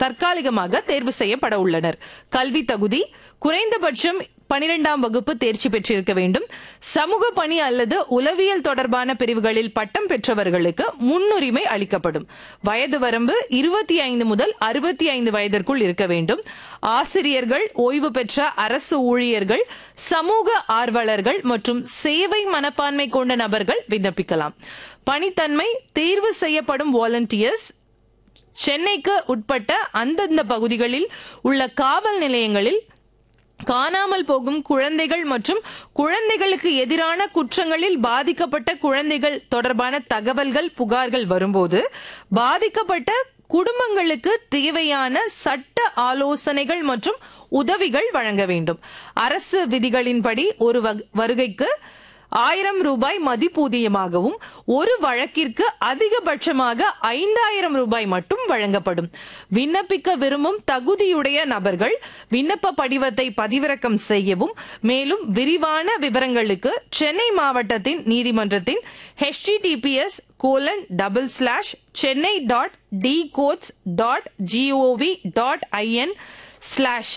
தற்காலிகமாக தேர்வு செய்யப்பட உள்ளனர் கல்வி தகுதி குறைந்தபட்சம் பனிரெண்டாம் வகுப்பு தேர்ச்சி பெற்றிருக்க வேண்டும் சமூக பணி அல்லது உளவியல் தொடர்பான பிரிவுகளில் பட்டம் பெற்றவர்களுக்கு முன்னுரிமை அளிக்கப்படும் வயது வரம்பு இருபத்தி ஐந்து முதல் அறுபத்தி ஐந்து வயதிற்குள் இருக்க வேண்டும் ஆசிரியர்கள் ஓய்வு பெற்ற அரசு ஊழியர்கள் சமூக ஆர்வலர்கள் மற்றும் சேவை மனப்பான்மை கொண்ட நபர்கள் விண்ணப்பிக்கலாம் பணித்தன்மை தேர்வு செய்யப்படும் வாலண்டியர்ஸ் சென்னைக்கு உட்பட்ட அந்தந்த பகுதிகளில் உள்ள காவல் நிலையங்களில் காணாமல் போகும் குழந்தைகள் மற்றும் குழந்தைகளுக்கு எதிரான குற்றங்களில் பாதிக்கப்பட்ட குழந்தைகள் தொடர்பான தகவல்கள் புகார்கள் வரும்போது பாதிக்கப்பட்ட குடும்பங்களுக்கு தேவையான சட்ட ஆலோசனைகள் மற்றும் உதவிகள் வழங்க வேண்டும் அரசு விதிகளின்படி ஒரு வக- வருகைக்கு ஆயிரம் ரூபாய் மதிப்பூதியமாகவும் ஒரு வழக்கிற்கு அதிகபட்சமாக ஐந்தாயிரம் ரூபாய் மட்டும் வழங்கப்படும் விண்ணப்பிக்க விரும்பும் தகுதியுடைய நபர்கள் விண்ணப்ப படிவத்தை பதிவிறக்கம் செய்யவும் மேலும் விரிவான விவரங்களுக்கு சென்னை மாவட்டத்தின் நீதிமன்றத்தின் https colon double slash Chennai dot D courts dot G O V dot I N slash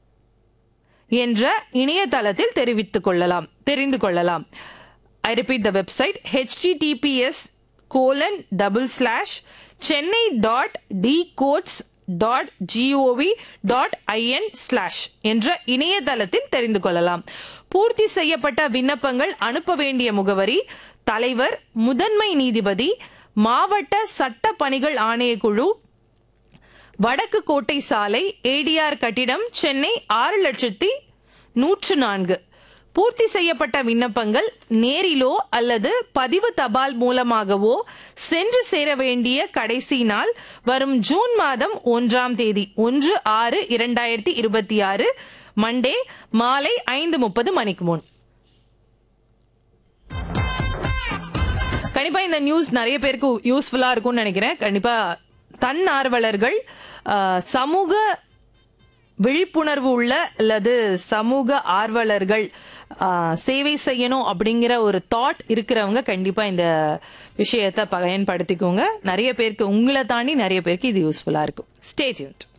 என்ற இணையதளத்தில் தெரிவித்துக் கொள்ளலாம் தெரிந்து கொள்ளலாம் I repeat the website https colon double slash Chennai dot D courts dot G O V dot I N slash என்ற இணையதளத்தில் தெரிந்து கொள்ளலாம் பூர்த்தி செய்யப்பட்ட விண்ணப்பங்கள் அனுப்ப வேண்டிய முகவரி தலைவர் முதன்மை நீதிபதி மாவட்ட சட்ட பணிகள் ஆணையக்குழு வடக்கு கோட்டை சாலை ஏடிஆர் கட்டிடம் சென்னை ஆறு லட்சத்தி நூற்று நான்கு பூர்த்தி செய்யப்பட்ட விண்ணப்பங்கள் நேரிலோ அல்லது பதிவு தபால் மூலமாகவோ சென்று சேர வேண்டிய கடைசி நாள் வரும் ஜூன் மாதம் ஒன்றாம் தேதி ஒன்று ஆறு இரண்டாயிரத்தி இருபத்தி ஆறு மண்டே மாலை ஐந்து முப்பது மணிக்கு முன் கண்டிப்பா இந்த நியூஸ் நிறைய பேருக்கு யூஸ்ஃபுல்லா இருக்கும்னு நினைக்கிறேன் கண்டிப்பா தன்னார்வலர்கள் ஆஹ், சமூக விழிப்புணர்வு உள்ள அல்லது சமூக ஆர்வலர்கள் ஆஹ், சேவை செய்யணும் அப்படிங்கிற ஒரு தாட் இருக்கிறவங்க கண்டிப்பா இந்த விஷயத்தை பயன்படுத்திக்கோங்க நிறைய பேருக்கு உங்களை தாண்டி நிறைய பேருக்கு இது யூஸ்ஃபுல்லா இருக்கும் ஸ்டே டியூன்ட்